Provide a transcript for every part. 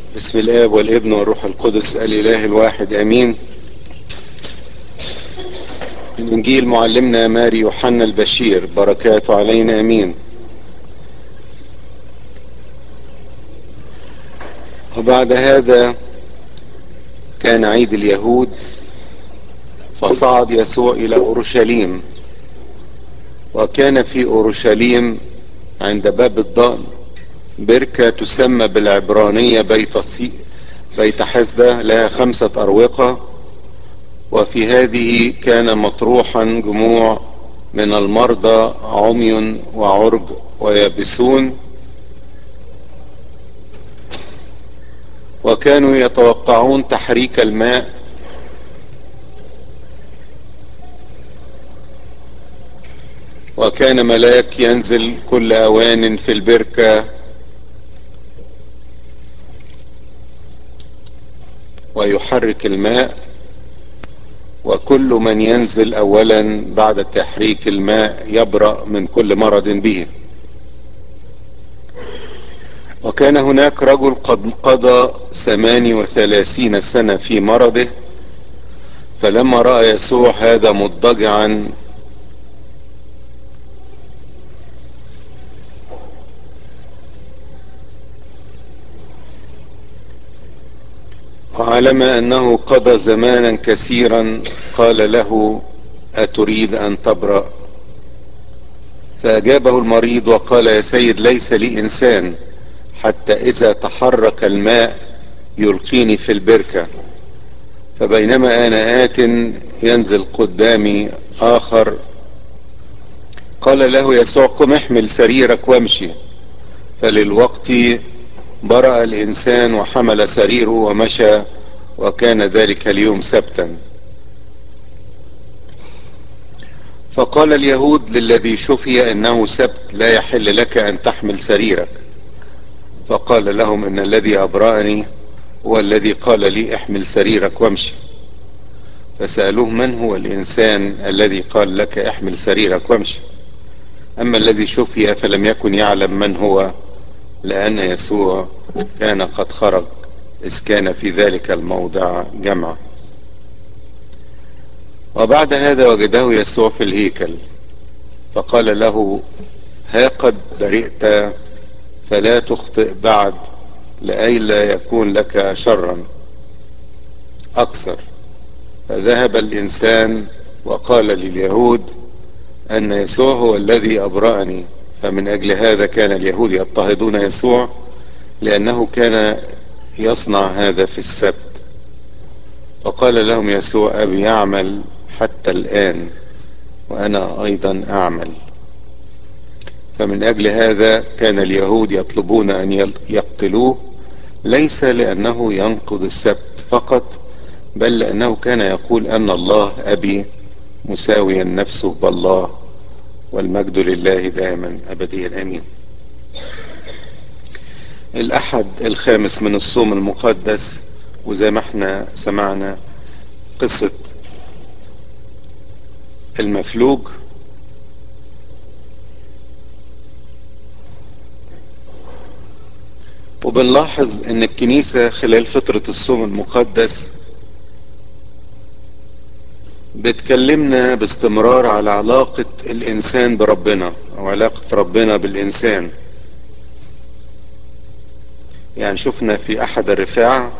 بسم الاب والابن والروح القدس الاله الواحد امين من انجيل معلمنا ماري يوحنا البشير بركاته علينا امين وبعد هذا كان عيد اليهود فصعد يسوع الى اورشليم وكان في اورشليم عند باب الضأن بركة تسمى بالعبرانية بيت صي... بيت حسدة لها خمسة أروقة وفي هذه كان مطروحا جموع من المرضى عمي وعرج ويابسون وكانوا يتوقعون تحريك الماء وكان ملاك ينزل كل اوان في البركه ويحرك الماء وكل من ينزل اولا بعد تحريك الماء يبرا من كل مرض به وكان هناك رجل قد قضى ثماني وثلاثين سنه في مرضه فلما راى يسوع هذا مضطجعا وعلم انه قضى زمانا كثيرا قال له اتريد ان تبرا فاجابه المريض وقال يا سيد ليس لي انسان حتى اذا تحرك الماء يلقيني في البركه فبينما انا ات ينزل قدامي اخر قال له يسوع قم احمل سريرك وامشي فللوقت برأ الإنسان وحمل سريره ومشى وكان ذلك اليوم سبتا فقال اليهود للذي شفي انه سبت لا يحل لك ان تحمل سريرك فقال لهم ان الذي ابرأني هو الذي قال لي احمل سريرك وامشي فسألوه من هو الانسان الذي قال لك احمل سريرك وامشي اما الذي شفي فلم يكن يعلم من هو لأن يسوع كان قد خرج إذ كان في ذلك الموضع جمع وبعد هذا وجده يسوع في الهيكل فقال له ها قد برئت فلا تخطئ بعد لئلا يكون لك شرا أكثر فذهب الإنسان وقال لليهود أن يسوع هو الذي أبرأني فمن أجل هذا كان اليهود يضطهدون يسوع لأنه كان يصنع هذا في السبت فقال لهم يسوع أبي يعمل حتى الآن وأنا أيضا أعمل فمن أجل هذا كان اليهود يطلبون أن يقتلوه ليس لأنه ينقض السبت فقط بل لأنه كان يقول أن الله أبي مساويا نفسه بالله والمجد لله دائما ابديا امين الاحد الخامس من الصوم المقدس وزي ما احنا سمعنا قصة المفلوج وبنلاحظ ان الكنيسة خلال فترة الصوم المقدس بتكلمنا باستمرار على علاقة الإنسان بربنا أو علاقة ربنا بالإنسان يعني شفنا في أحد الرفاع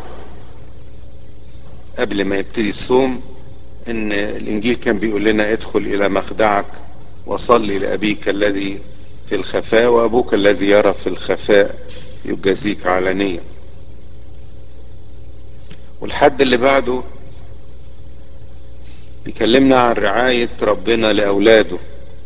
قبل ما يبتدي الصوم إن الإنجيل كان بيقول لنا ادخل إلى مخدعك وصلي لأبيك الذي في الخفاء وأبوك الذي يرى في الخفاء يجازيك علانية والحد اللي بعده بيكلمنا عن رعاية ربنا لأولاده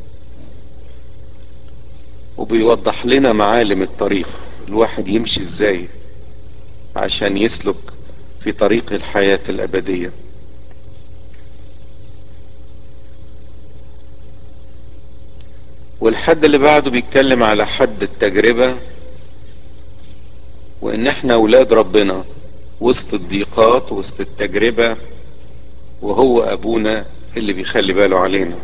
وبيوضح لنا معالم الطريق الواحد يمشي ازاي عشان يسلك في طريق الحياة الأبدية والحد اللي بعده بيتكلم على حد التجربة وان احنا اولاد ربنا وسط الضيقات وسط التجربة وهو ابونا اللي بيخلي باله علينا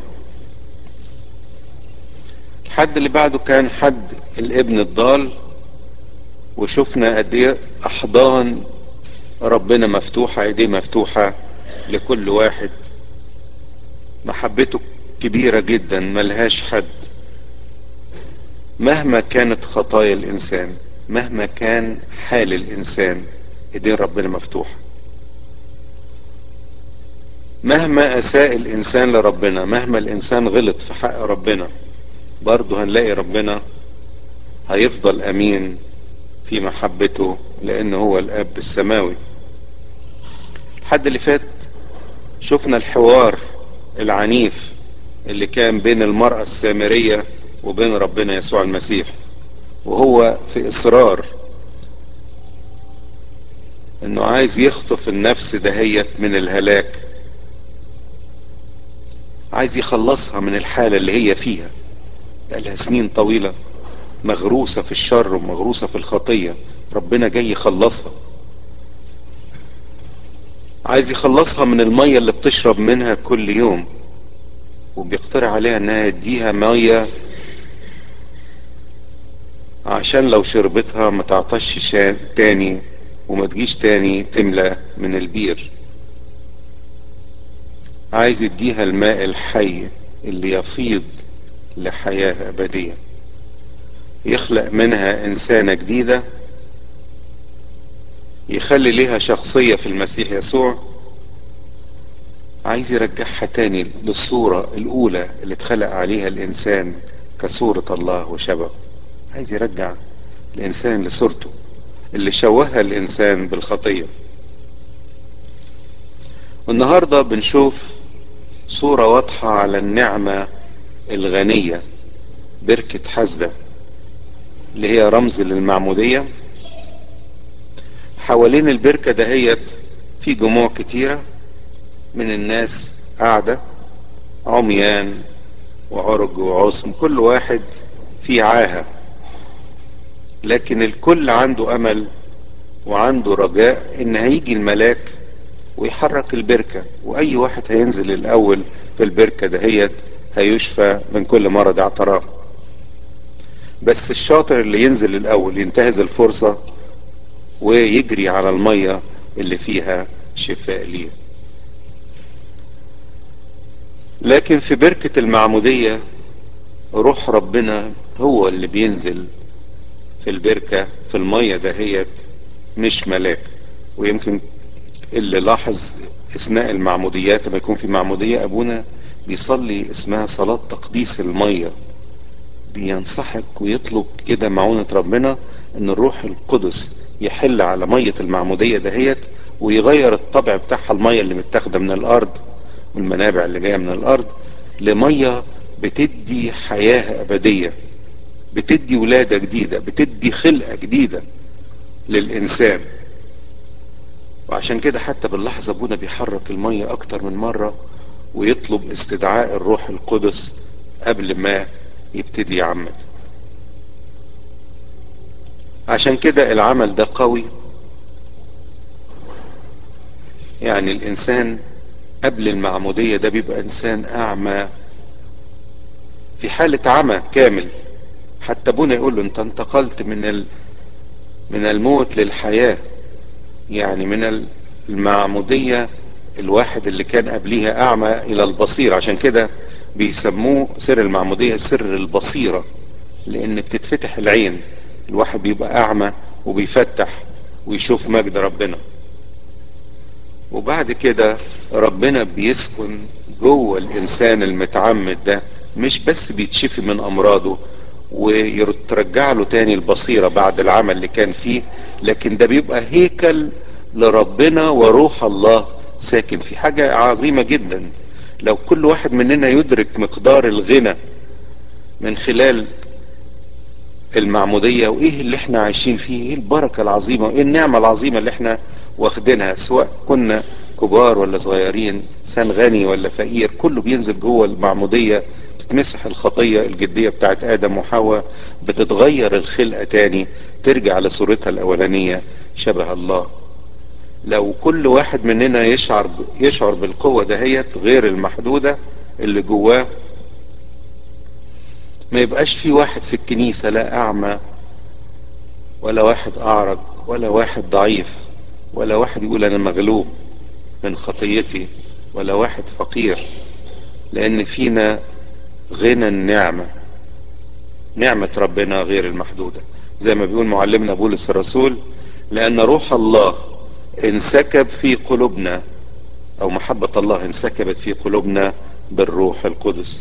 الحد اللي بعده كان حد الابن الضال وشفنا قد ايه احضان ربنا مفتوحة ايديه مفتوحة لكل واحد محبته كبيرة جدا ملهاش حد مهما كانت خطايا الانسان مهما كان حال الانسان ايدين ربنا مفتوحة مهما اساء الانسان لربنا مهما الانسان غلط في حق ربنا برضه هنلاقي ربنا هيفضل امين في محبته لان هو الاب السماوي الحد اللي فات شفنا الحوار العنيف اللي كان بين المرأة السامرية وبين ربنا يسوع المسيح وهو في اصرار انه عايز يخطف النفس دهيت من الهلاك عايز يخلصها من الحالة اللي هي فيها بقالها سنين طويلة مغروسة في الشر ومغروسة في الخطية ربنا جاي يخلصها عايز يخلصها من المية اللي بتشرب منها كل يوم وبيقترح عليها انها يديها مية عشان لو شربتها ما تعطش تاني وما تجيش تاني تملى من البير عايز يديها الماء الحي اللي يفيض لحياة أبدية يخلق منها إنسانة جديدة يخلي ليها شخصية في المسيح يسوع عايز يرجعها تاني للصورة الأولى اللي اتخلق عليها الإنسان كصورة الله وشبه عايز يرجع الإنسان لصورته اللي شوهها الإنسان بالخطية النهاردة بنشوف صورة واضحة على النعمة الغنية بركة حسدة اللي هي رمز للمعمودية حوالين البركة دهيت في جموع كتيرة من الناس قاعدة عميان وعرج وعصم كل واحد في عاهة لكن الكل عنده امل وعنده رجاء ان هيجي الملاك ويحرك البركة واي واحد هينزل الاول في البركة دهيت هيشفى من كل مرض اعتراه بس الشاطر اللي ينزل الاول ينتهز الفرصة ويجري على المية اللي فيها شفاء ليه لكن في بركة المعمودية روح ربنا هو اللي بينزل في البركة في المية دهيت مش ملاك ويمكن اللي لاحظ اثناء المعموديات لما يكون في معمودية ابونا بيصلي اسمها صلاة تقديس المية بينصحك ويطلب كده معونة ربنا ان الروح القدس يحل على مية المعمودية دهيت ويغير الطبع بتاعها المية اللي متاخدة من الارض والمنابع اللي جاية من الارض لمية بتدي حياة ابدية بتدي ولادة جديدة بتدي خلقة جديدة للإنسان وعشان كده حتى باللحظة ابونا بيحرك المية أكتر من مرة ويطلب استدعاء الروح القدس قبل ما يبتدي يعمد عشان كده العمل ده قوي يعني الإنسان قبل المعمودية ده بيبقى إنسان أعمى في حالة عمى كامل حتى ابونا يقول له انت انتقلت من ال... من الموت للحياة يعني من المعمودية الواحد اللي كان قبليها اعمى الى البصير عشان كده بيسموه سر المعمودية سر البصيرة لان بتتفتح العين الواحد بيبقى اعمى وبيفتح ويشوف مجد ربنا وبعد كده ربنا بيسكن جوه الانسان المتعمد ده مش بس بيتشفي من امراضه ويرجع له تاني البصيرة بعد العمل اللي كان فيه لكن ده بيبقى هيكل لربنا وروح الله ساكن في حاجة عظيمة جدا لو كل واحد مننا يدرك مقدار الغنى من خلال المعمودية وايه اللي احنا عايشين فيه ايه البركة العظيمة وايه النعمة العظيمة اللي احنا واخدينها سواء كنا كبار ولا صغيرين انسان غني ولا فقير كله بينزل جوه المعمودية بتمسح الخطية الجدية بتاعت آدم وحواء بتتغير الخلقة تاني ترجع لصورتها الأولانية شبه الله لو كل واحد مننا يشعر يشعر بالقوة دهيت غير المحدودة اللي جواه ما يبقاش في واحد في الكنيسة لا أعمى ولا واحد اعرج ولا واحد ضعيف ولا واحد يقول انا مغلوب من خطيتي ولا واحد فقير لان فينا غنى النعمه نعمه ربنا غير المحدوده زي ما بيقول معلمنا بولس الرسول لان روح الله انسكب في قلوبنا او محبه الله انسكبت في قلوبنا بالروح القدس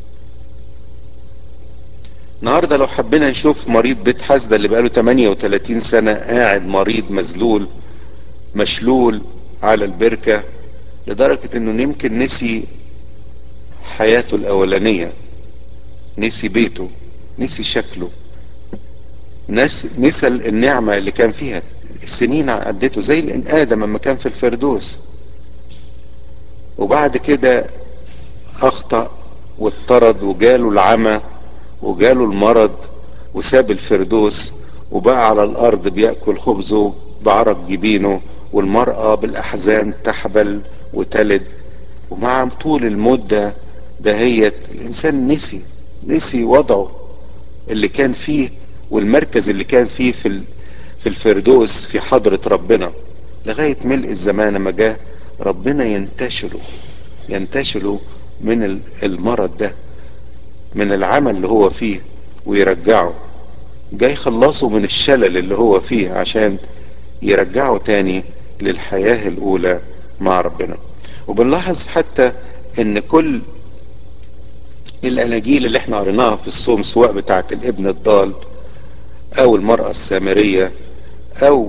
النهارده لو حبينا نشوف مريض بيت حسده اللي بقاله 38 سنه قاعد مريض مذلول مشلول على البركه لدرجه انه يمكن نسي حياته الاولانيه نسي بيته نسي شكله نس نسى النعمه اللي كان فيها السنين عدته زي الان ادم لما كان في الفردوس وبعد كده اخطا واضطرد وجاله العمى وجاله المرض وساب الفردوس وبقى على الارض بياكل خبزه بعرق جبينه والمراه بالاحزان تحبل وتلد ومع طول المده دهيت الانسان نسي نسي وضعه اللي كان فيه والمركز اللي كان فيه في في الفردوس في حضره ربنا لغايه ملء الزمان ما جاء ربنا ينتشله ينتشله من المرض ده من العمل اللي هو فيه ويرجعه جاي يخلصه من الشلل اللي هو فيه عشان يرجعه تاني للحياة الأولى مع ربنا وبنلاحظ حتى ان كل الاناجيل اللي احنا قريناها في الصوم سواء بتاعت الابن الضال او المرأة السامرية او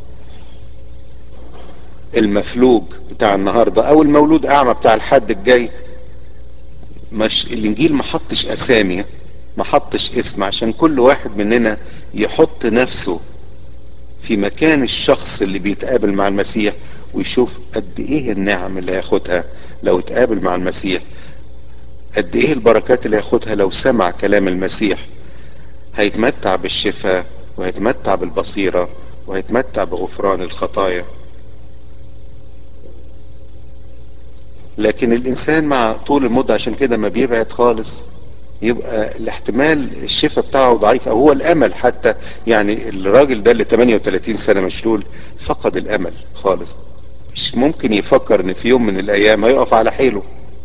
المفلوج بتاع النهاردة او المولود اعمى بتاع الحد الجاي مش الانجيل ما حطش اسامي ما حطش اسم عشان كل واحد مننا يحط نفسه في مكان الشخص اللي بيتقابل مع المسيح ويشوف قد ايه النعم اللي هياخدها لو اتقابل مع المسيح قد ايه البركات اللي هياخدها لو سمع كلام المسيح هيتمتع بالشفاء وهيتمتع بالبصيرة وهيتمتع بغفران الخطايا لكن الانسان مع طول المدة عشان كده ما بيبعد خالص يبقى الاحتمال الشفاء بتاعه ضعيف او هو الامل حتى يعني الراجل ده اللي 38 سنة مشلول فقد الامل خالص مش ممكن يفكر ان في يوم من الايام هيقف على حيله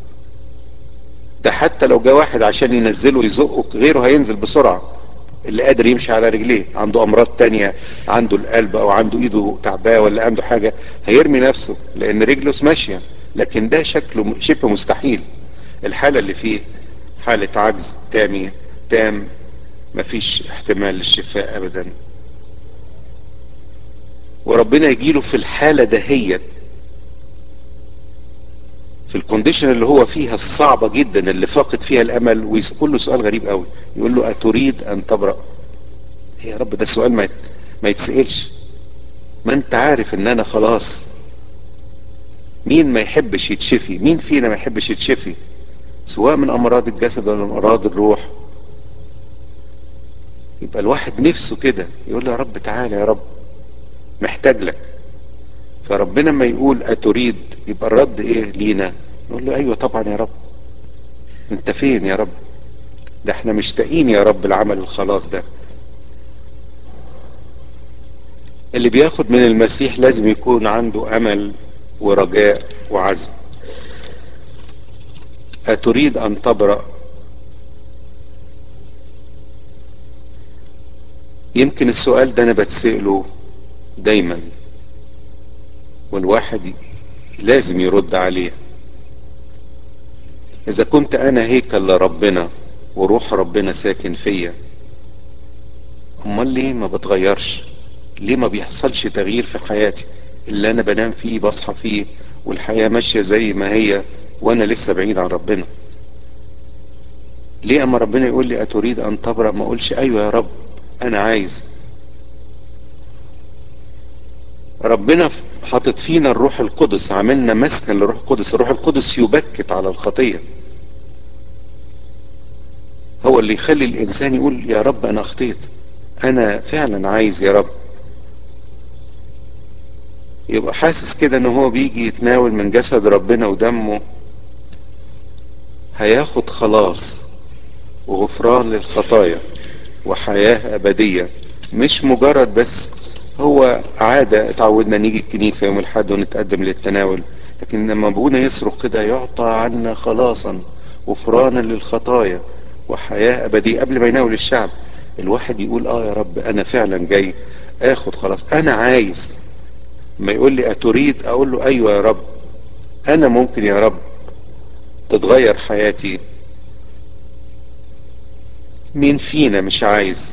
ده حتى لو جه واحد عشان ينزله يزقه غيره هينزل بسرعة اللي قادر يمشي على رجليه عنده امراض تانية عنده القلب او عنده ايده تعباه ولا عنده حاجة هيرمي نفسه لان رجله ماشية لكن ده شكله شبه مستحيل الحالة اللي فيه حالة عجز تامي تام مفيش احتمال للشفاء ابدا وربنا يجيله في الحالة دهيت في الكونديشن اللي هو فيها الصعبة جدا اللي فاقد فيها الامل ويقول له سؤال غريب قوي يقول له اتريد ان تبرأ يا رب ده السؤال ما ما يتسألش ما انت عارف ان انا خلاص مين ما يحبش يتشفي مين فينا ما يحبش يتشفي سواء من امراض الجسد ولا من امراض الروح يبقى الواحد نفسه كده يقول له يا رب تعالى يا رب محتاج لك فربنا ما يقول اتريد يبقى الرد ايه لينا نقول له ايوه طبعا يا رب انت فين يا رب ده احنا مشتاقين يا رب العمل الخلاص ده اللي بياخد من المسيح لازم يكون عنده امل ورجاء وعزم أتريد أن تبرأ يمكن السؤال ده أنا بتسأله دايما والواحد لازم يرد عليه إذا كنت أنا هيكل لربنا وروح ربنا ساكن فيا أمال ليه ما بتغيرش ليه ما بيحصلش تغيير في حياتي اللي أنا بنام فيه بصحى فيه والحياة ماشية زي ما هي وانا لسه بعيد عن ربنا ليه اما ربنا يقول لي اتريد ان تبرأ ما اقولش ايوه يا رب انا عايز ربنا حاطط فينا الروح القدس عملنا مسكن للروح القدس الروح القدس يبكت على الخطية هو اللي يخلي الانسان يقول يا رب انا اخطيت انا فعلا عايز يا رب يبقى حاسس كده ان هو بيجي يتناول من جسد ربنا ودمه هياخد خلاص وغفران للخطايا وحياة أبدية مش مجرد بس هو عادة اتعودنا نيجي الكنيسة يوم الأحد ونتقدم للتناول لكن لما ابونا يصرخ كده يعطى عنا خلاصا غفرانا للخطايا وحياة أبدية قبل ما يناول الشعب الواحد يقول اه يا رب انا فعلا جاي اخد خلاص انا عايز ما يقول لي اتريد اقول له ايوه يا رب انا ممكن يا رب تتغير حياتي مين فينا مش عايز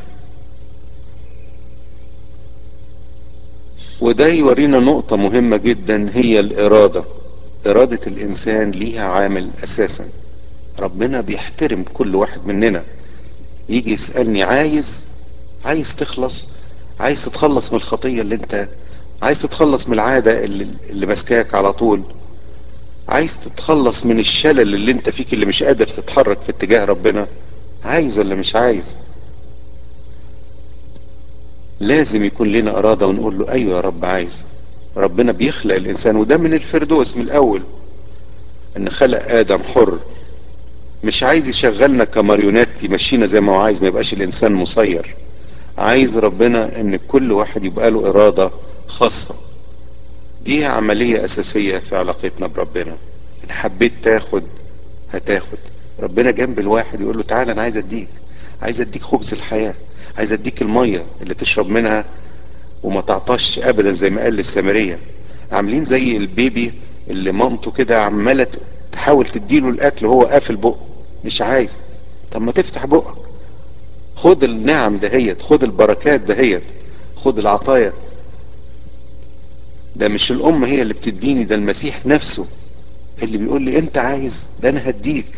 وده يورينا نقطة مهمة جدا هي الإرادة إرادة الإنسان ليها عامل أساسا ربنا بيحترم كل واحد مننا يجي يسألني عايز عايز تخلص عايز تتخلص من الخطية اللي انت عايز تتخلص من العادة اللي, اللي ماسكاك على طول عايز تتخلص من الشلل اللي انت فيك اللي مش قادر تتحرك في اتجاه ربنا عايز ولا مش عايز لازم يكون لنا إرادة ونقول له أيوة يا رب عايز ربنا بيخلق الإنسان وده من الفردوس من الأول إن خلق آدم حر مش عايز يشغلنا كماريونات يمشينا زي ما هو عايز ما يبقاش الإنسان مسير عايز ربنا إن كل واحد يبقى له إرادة خاصة دي عملية أساسية في علاقتنا بربنا إن حبيت تاخد هتاخد ربنا جنب الواحد يقول له تعالى أنا عايز أديك عايز أديك خبز الحياة عايز أديك المية اللي تشرب منها وما تعطش أبدا زي ما قال للسامرية عاملين زي البيبي اللي مامته كده عمالة تحاول تديله الأكل وهو قافل بقه مش عايز طب ما تفتح بقك خد النعم دهيت خد البركات دهيت خد العطايا ده مش الأم هي اللي بتديني ده المسيح نفسه اللي بيقول لي أنت عايز ده أنا هديك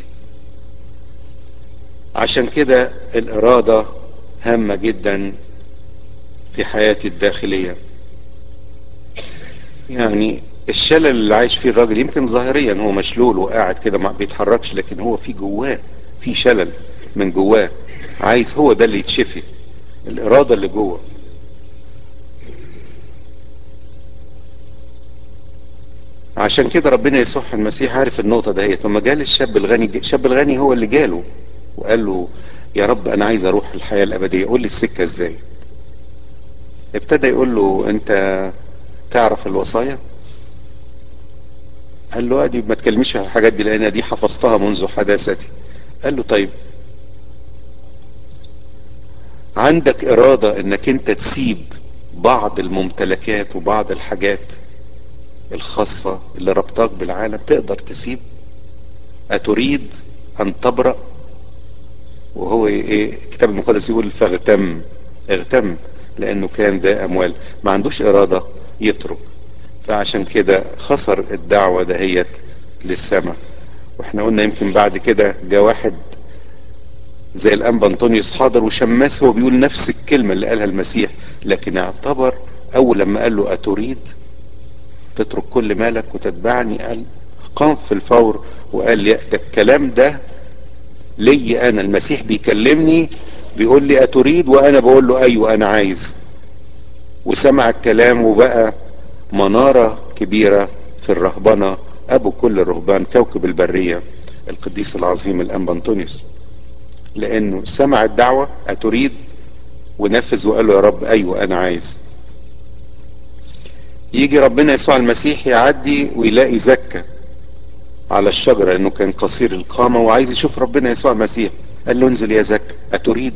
عشان كده الإرادة هامة جدا في حياتي الداخلية يعني الشلل اللي عايش فيه الراجل يمكن ظاهريا هو مشلول وقاعد كده ما بيتحركش لكن هو في جواه في شلل من جواه عايز هو ده اللي يتشفي الإرادة اللي جوه عشان كده ربنا يسوع المسيح عارف النقطة دهيت لما جال الشاب الغني الشاب الغني هو اللي جاله وقال له يا رب أنا عايز أروح الحياة الأبدية قول لي السكة إزاي ابتدى يقول له أنت تعرف الوصايا قال له ادي ما تكلميش عن الحاجات دي لان دي حفظتها منذ حداثتي قال له طيب عندك إرادة انك انت تسيب بعض الممتلكات وبعض الحاجات الخاصة اللي ربطاك بالعالم تقدر تسيب أتريد أن تبرأ وهو ايه الكتاب المقدس يقول فاغتم اغتم لأنه كان ده أموال ما عندوش إرادة يترك فعشان كده خسر الدعوة دهيت للسماء واحنا قلنا يمكن بعد كده جاء واحد زي الانبا انطونيوس حاضر وشماس هو بيقول نفس الكلمة اللي قالها المسيح لكن اعتبر اول لما قال له اتريد تترك كل مالك وتتبعني قال قام في الفور وقال لي ده الكلام ده لي انا المسيح بيكلمني بيقول لي اتريد وانا بقول له ايوه انا عايز وسمع الكلام وبقى منارة كبيرة في الرهبنة أبو كل الرهبان كوكب البرية القديس العظيم الأنبا أنطونيوس لأنه سمع الدعوة أتريد ونفذ وقال له يا رب أيوة أنا عايز يجي ربنا يسوع المسيح يعدي ويلاقي زكة على الشجرة لأنه كان قصير القامة وعايز يشوف ربنا يسوع المسيح قال له انزل يا زكة أتريد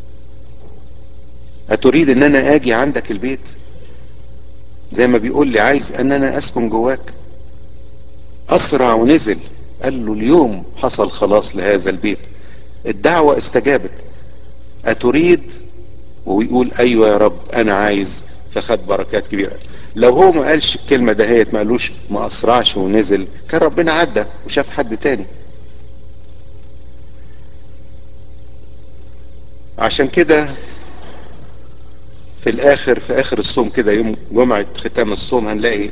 أتريد أن أنا آجي عندك البيت زي ما بيقول لي عايز ان انا اسكن جواك اسرع ونزل قال له اليوم حصل خلاص لهذا البيت الدعوة استجابت اتريد ويقول ايوه يا رب انا عايز فخد بركات كبيرة لو هو ما قالش الكلمة دهيت ما قالوش ما اسرعش ونزل كان ربنا عدى وشاف حد تاني عشان كده في الاخر في اخر الصوم كده يوم جمعة ختام الصوم هنلاقي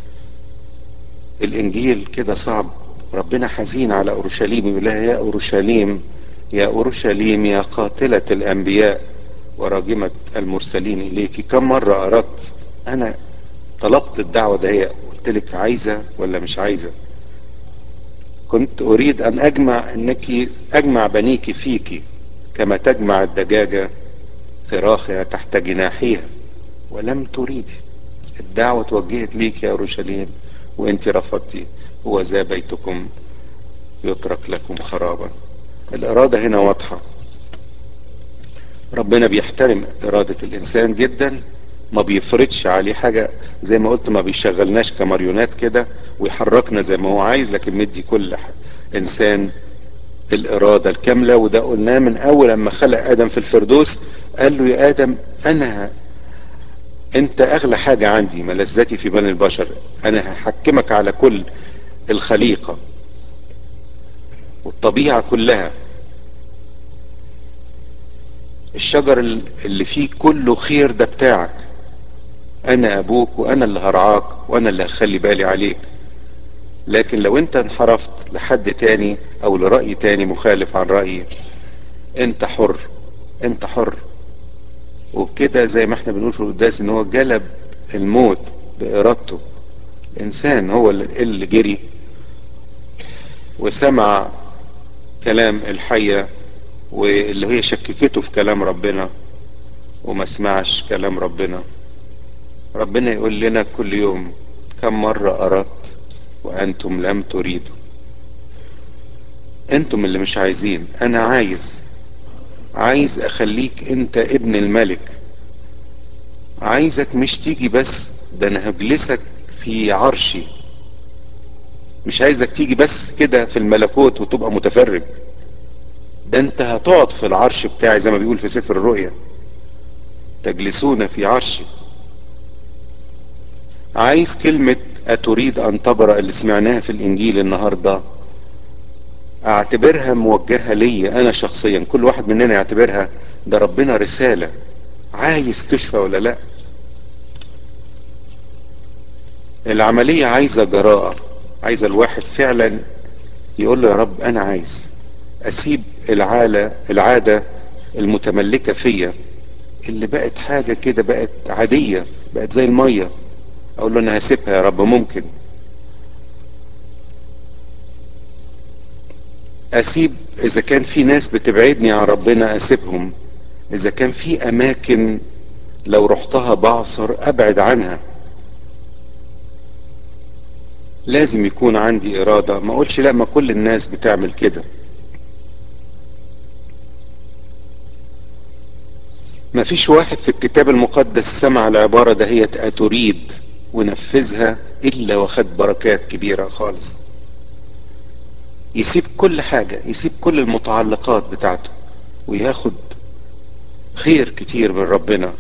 الانجيل كده صعب ربنا حزين على اورشليم يقول لها يا اورشليم يا اورشليم يا قاتلة الانبياء وراجمة المرسلين اليك كم مرة اردت انا طلبت الدعوة ده قلت لك عايزة ولا مش عايزة كنت اريد ان اجمع انك اجمع بنيك فيك كما تجمع الدجاجة صراخها تحت جناحيها ولم تريدي الدعوة توجهت ليك يا أورشليم وانت رفضتي هو ذا بيتكم يترك لكم خرابا الإرادة هنا واضحة ربنا بيحترم إرادة الإنسان جدا ما بيفرضش عليه حاجة زي ما قلت ما بيشغلناش كماريونات كده ويحركنا زي ما هو عايز لكن مدي كل إنسان الإرادة الكاملة وده قلناه من أول لما خلق آدم في الفردوس قال له يا آدم أنا أنت أغلى حاجة عندي ملذتي في بني البشر أنا هحكمك على كل الخليقة والطبيعة كلها الشجر اللي فيه كله خير ده بتاعك انا ابوك وانا اللي هرعاك وانا اللي هخلي بالي عليك لكن لو انت انحرفت لحد تاني او لرأي تاني مخالف عن رأيي انت حر انت حر وبكده زي ما احنا بنقول في القداس ان هو جلب الموت بارادته الانسان هو اللي جري وسمع كلام الحية واللي هي شككته في كلام ربنا وما سمعش كلام ربنا ربنا يقول لنا كل يوم كم مرة أردت وأنتم لم تريدوا أنتم اللي مش عايزين أنا عايز عايز أخليك أنت ابن الملك عايزك مش تيجي بس ده أنا هجلسك في عرشي مش عايزك تيجي بس كده في الملكوت وتبقى متفرج ده انت هتقعد في العرش بتاعي زي ما بيقول في سفر الرؤيا تجلسون في عرشي عايز كلمة أتريد أن تبرأ اللي سمعناها في الإنجيل النهاردة أعتبرها موجهة لي أنا شخصيا كل واحد مننا يعتبرها ده ربنا رسالة عايز تشفى ولا لا العملية عايزة جراءة عايزة الواحد فعلا يقول له يا رب أنا عايز أسيب العالة العادة المتملكة فيا اللي بقت حاجة كده بقت عادية بقت زي المية اقول له انا هسيبها يا رب ممكن اسيب اذا كان في ناس بتبعدني عن ربنا اسيبهم اذا كان في اماكن لو رحتها بعصر ابعد عنها لازم يكون عندي ارادة ما اقولش لا ما كل الناس بتعمل كده ما فيش واحد في الكتاب المقدس سمع العبارة دهيت أتريد ونفذها إلا واخد بركات كبيرة خالص يسيب كل حاجة يسيب كل المتعلقات بتاعته وياخد خير كتير من ربنا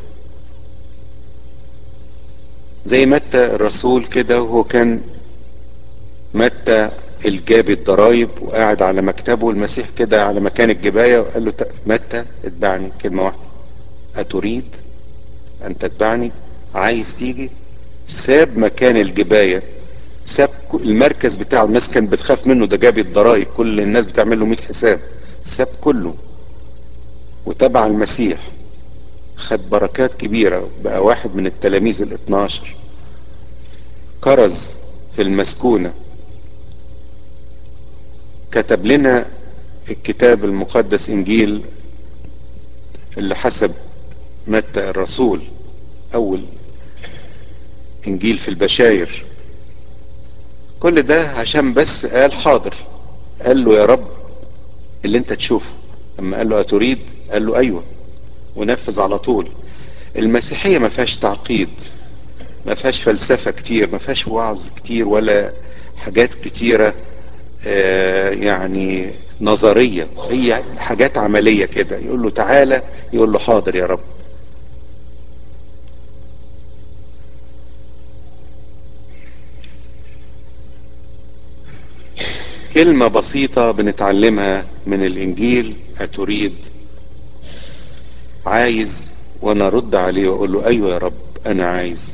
زي متى الرسول كده وهو كان متى الجابي الضرايب وقاعد على مكتبه المسيح كده على مكان الجباية وقال له متى اتبعني كلمة واحدة أتريد أن تتبعني عايز تيجي ساب مكان الجباية ساب المركز بتاعه الناس كانت بتخاف منه ده جابي الضرايب كل الناس بتعمل له 100 حساب ساب كله وتبع المسيح خد بركات كبيرة بقى واحد من التلاميذ ال 12 كرز في المسكونة كتب لنا الكتاب المقدس انجيل اللي حسب متى الرسول اول انجيل في البشاير كل ده عشان بس قال حاضر قال له يا رب اللي انت تشوفه لما قال له اتريد قال له ايوه ونفذ على طول المسيحيه ما فيهاش تعقيد ما فيهاش فلسفه كتير ما فيهاش وعظ كتير ولا حاجات كتيره آه يعني نظريه هي حاجات عمليه كده يقول له تعالى يقول له حاضر يا رب كلمة بسيطة بنتعلمها من الإنجيل أتريد عايز وأنا أرد عليه وأقول له أيوة يا رب أنا عايز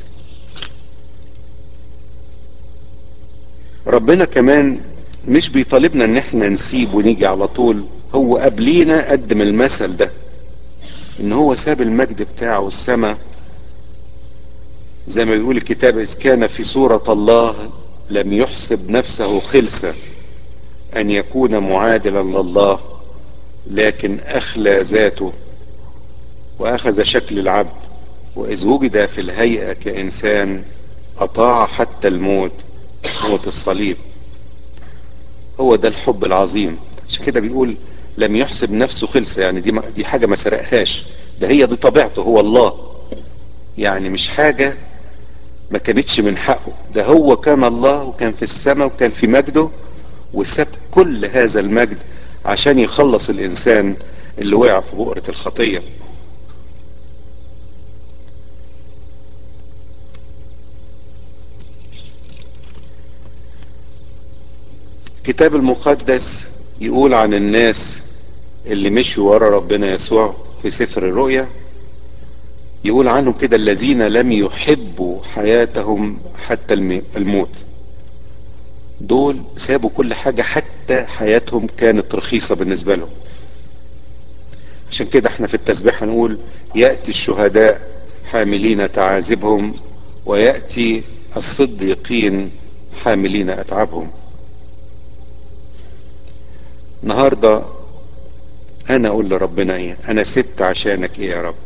ربنا كمان مش بيطالبنا إن إحنا نسيب ونيجي على طول هو قبلينا قدم المثل ده إن هو ساب المجد بتاعه والسماء زي ما بيقول الكتاب إذ كان في صورة الله لم يحسب نفسه خلسة ان يكون معادلا لله لكن اخلى ذاته واخذ شكل العبد واذ وجد في الهيئة كانسان اطاع حتى الموت موت الصليب هو ده الحب العظيم عشان كده بيقول لم يحسب نفسه خلصة يعني دي دي حاجة ما سرقهاش ده هي دي طبيعته هو الله يعني مش حاجة ما كانتش من حقه ده هو كان الله وكان في السماء وكان في مجده وساب كل هذا المجد عشان يخلص الانسان اللي وقع في بؤرة الخطية الكتاب المقدس يقول عن الناس اللي مشوا ورا ربنا يسوع في سفر الرؤيا يقول عنهم كده الذين لم يحبوا حياتهم حتى الموت دول سابوا كل حاجة حتى حياتهم كانت رخيصة بالنسبة لهم عشان كده احنا في التسبيح هنقول يأتي الشهداء حاملين تعازبهم ويأتي الصديقين حاملين أتعابهم النهاردة أنا أقول لربنا إيه أنا سبت عشانك إيه يا رب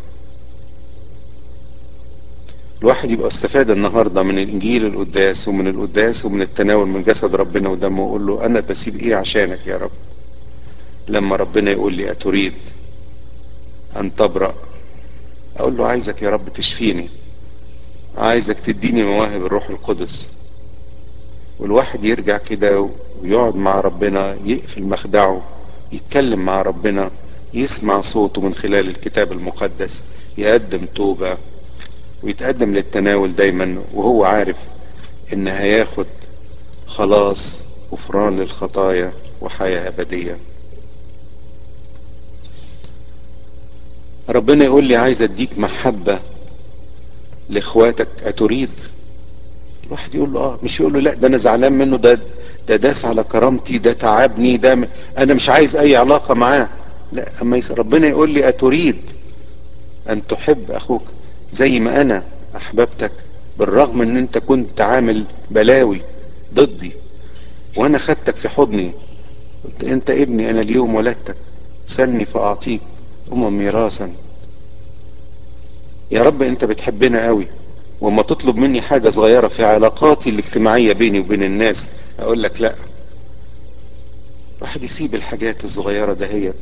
الواحد يبقى استفاد النهاردة من الإنجيل القداس ومن القداس ومن التناول من جسد ربنا ودمه وأقول له أنا بسيب إيه عشانك يا رب لما ربنا يقول لي أتريد أن تبرأ أقول له عايزك يا رب تشفيني عايزك تديني مواهب الروح القدس والواحد يرجع كده ويقعد مع ربنا يقفل مخدعه يتكلم مع ربنا يسمع صوته من خلال الكتاب المقدس يقدم توبة ويتقدم للتناول دايما وهو عارف ان هياخد خلاص غفران للخطايا وحياة أبدية ربنا يقول لي عايز اديك محبة لاخواتك اتريد الواحد يقول له اه مش يقول له لا ده انا زعلان منه ده ده داس على كرامتي ده تعبني ده م... انا مش عايز اي علاقة معاه لا اما يس... ربنا يقول لي اتريد ان تحب اخوك زي ما انا احببتك بالرغم ان انت كنت عامل بلاوي ضدي وانا خدتك في حضني قلت انت ابني انا اليوم ولدتك سلني فاعطيك امم ميراثا يا رب انت بتحبنا قوي وما تطلب مني حاجة صغيرة في علاقاتي الاجتماعية بيني وبين الناس اقول لك لا واحد يسيب الحاجات الصغيرة دهيت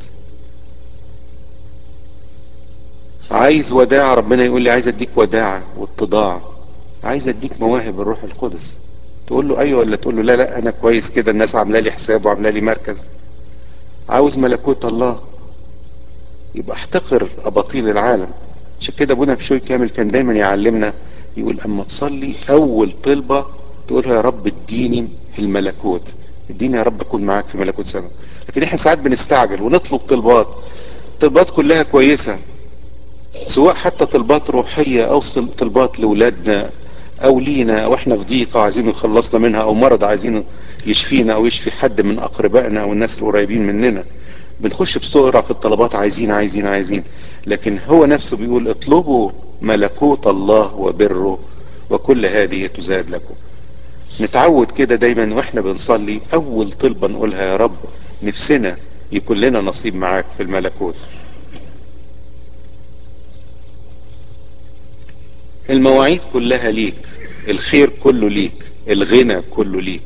عايز وداع ربنا يقول لي عايز اديك وداعة واتضاع عايز اديك مواهب الروح القدس تقول له ايوه ولا تقول له لا لا انا كويس كده الناس عامله لي حساب وعامله لي مركز عاوز ملكوت الله يبقى احتقر اباطيل العالم عشان كده ابونا بشوي كامل كان دايما يعلمنا يقول اما تصلي اول طلبه تقولها يا رب اديني الملكوت اديني يا رب اكون معاك في ملكوت سماء لكن احنا ساعات بنستعجل ونطلب طلبات طلبات كلها كويسه سواء حتى طلبات روحيه او طلبات لاولادنا او لينا او احنا في ضيقه عايزين يخلصنا منها او مرض عايزين يشفينا او يشفي حد من اقربائنا او الناس القريبين مننا بنخش بسرعه في الطلبات عايزين عايزين عايزين لكن هو نفسه بيقول اطلبوا ملكوت الله وبره وكل هذه تزاد لكم نتعود كده دايما واحنا بنصلي اول طلبه نقولها يا رب نفسنا يكون لنا نصيب معاك في الملكوت المواعيد كلها ليك الخير كله ليك الغنى كله ليك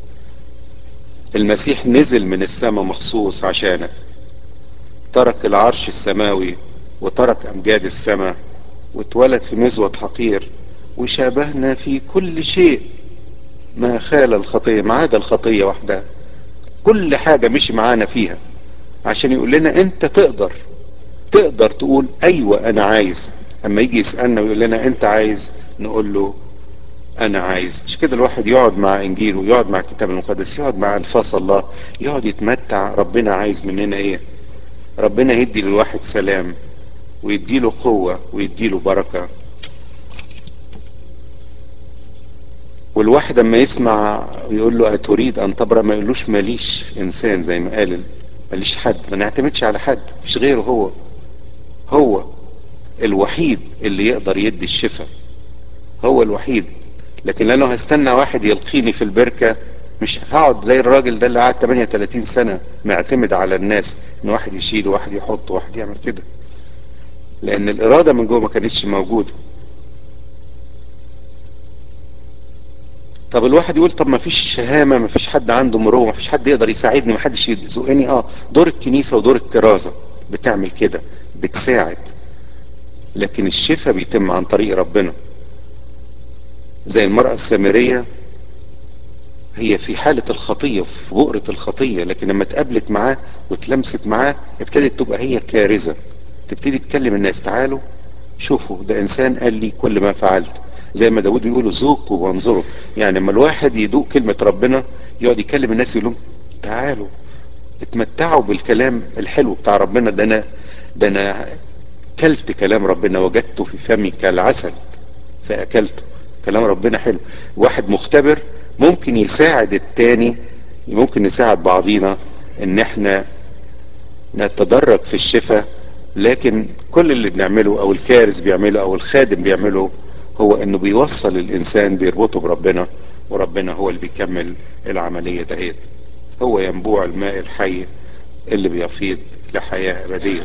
المسيح نزل من السماء مخصوص عشانك ترك العرش السماوي وترك امجاد السماء واتولد في مزود حقير وشابهنا في كل شيء ما خال الخطيه ما عدا الخطيه وحدها كل حاجه مشي معانا فيها عشان يقول لنا انت تقدر تقدر تقول ايوه انا عايز اما يجي يسالنا ويقول لنا انت عايز نقول له انا عايز مش كده الواحد يقعد مع انجيله ويقعد مع الكتاب المقدس يقعد مع انفاس الله يقعد يتمتع ربنا عايز مننا ايه ربنا يدي للواحد سلام ويديله قوة ويديله بركة والواحد اما يسمع يقول له اتريد ان تبرأ ما يقولوش ماليش انسان زي ما قال ماليش حد ما نعتمدش على حد مش غيره هو هو الوحيد اللي يقدر يدي الشفاء هو الوحيد لكن لانه هستنى واحد يلقيني في البركة مش هقعد زي الراجل ده اللي قعد 38 سنة معتمد على الناس ان واحد يشيل وواحد يحط وواحد يعمل كده لان الاراده من جوه ما كانتش موجوده طب الواحد يقول طب ما فيش شهامه ما فيش حد عنده مروه ما فيش حد يقدر يساعدني ما حدش يزقني اه دور الكنيسه ودور الكرازه بتعمل كده بتساعد لكن الشفاء بيتم عن طريق ربنا زي المرأة السامرية هي في حالة الخطية في بؤرة الخطية لكن لما اتقابلت معاه واتلمست معاه ابتدت تبقى هي كارثة تبتدي تكلم الناس تعالوا شوفوا ده انسان قال لي كل ما فعلت زي ما داود بيقولوا ذوقوا وانظروا يعني لما الواحد يدوق كلمة ربنا يقعد يكلم الناس يقول لهم تعالوا اتمتعوا بالكلام الحلو بتاع ربنا ده انا ده انا كلت كلام ربنا وجدته في فمي كالعسل فاكلته كلام ربنا حلو واحد مختبر ممكن يساعد التاني ممكن نساعد بعضينا ان احنا نتدرج في الشفاء لكن كل اللي بنعمله او الكارث بيعمله او الخادم بيعمله هو انه بيوصل الانسان بيربطه بربنا وربنا هو اللي بيكمل العملية دهيت هو ينبوع الماء الحي اللي بيفيض لحياة ابدية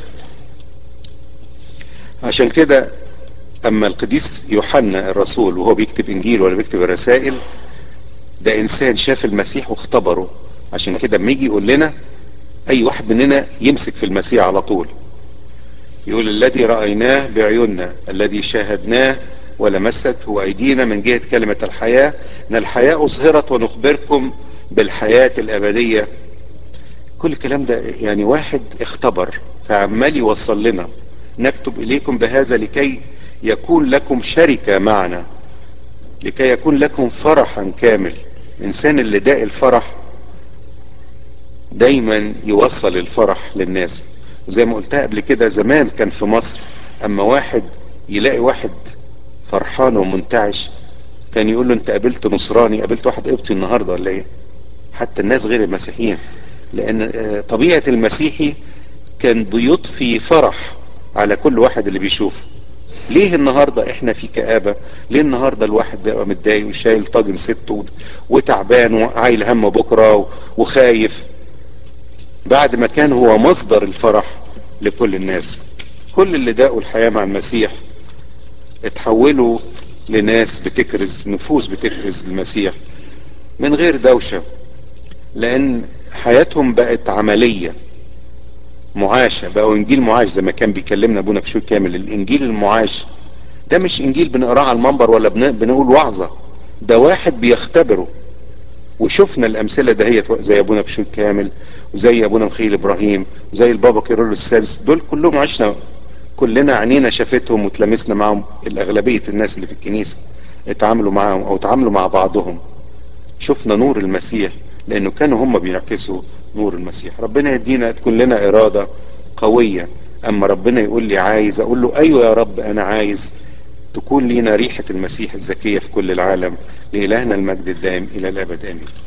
عشان كده اما القديس يوحنا الرسول وهو بيكتب انجيل ولا بيكتب الرسائل ده انسان شاف المسيح واختبره عشان كده اما يجي يقول لنا اي واحد مننا يمسك في المسيح على طول يقول الذي رأيناه بعيوننا الذي شاهدناه ولمسته ايدينا من جهة كلمة الحياة ان الحياة اظهرت ونخبركم بالحياة الابدية كل الكلام ده يعني واحد اختبر فعمال يوصل لنا نكتب اليكم بهذا لكي يكون لكم شركة معنا لكي يكون لكم فرحا كامل الانسان اللي داء الفرح دايما يوصل الفرح للناس وزي ما قلتها قبل كده زمان كان في مصر اما واحد يلاقي واحد فرحان ومنتعش كان يقول له انت قابلت نصراني قابلت واحد قبطي النهارده ولا ايه حتى الناس غير المسيحيين لان طبيعة المسيحي كان بيضفي فرح على كل واحد اللي بيشوفه ليه النهاردة احنا في كآبة ليه النهاردة الواحد بقى متضايق وشايل طاجن ست وتعبان وعايل هم بكرة وخايف بعد ما كان هو مصدر الفرح لكل الناس كل اللي داقوا الحياة مع المسيح اتحولوا لناس بتكرز نفوس بتكرز المسيح من غير دوشة لان حياتهم بقت عملية معاشة بقوا انجيل معاش زي ما كان بيكلمنا ابونا بشوي كامل الانجيل المعاش ده مش انجيل بنقراه على المنبر ولا بنقول وعظة ده واحد بيختبره وشفنا الامثلة دهيت زي ابونا بشوي كامل وزي ابونا مخيل ابراهيم وزي البابا كيرول السادس دول كلهم عشنا كلنا عينينا شافتهم وتلامسنا معهم الاغلبية الناس اللي في الكنيسة اتعاملوا معاهم او اتعاملوا مع بعضهم شفنا نور المسيح لانه كانوا هم بيعكسوا نور المسيح ربنا يدينا تكون لنا ارادة قوية اما ربنا يقول لي عايز اقول له ايوه يا رب انا عايز تكون لينا ريحة المسيح الزكية في كل العالم لإلهنا المجد الدائم إلى الأبد آمين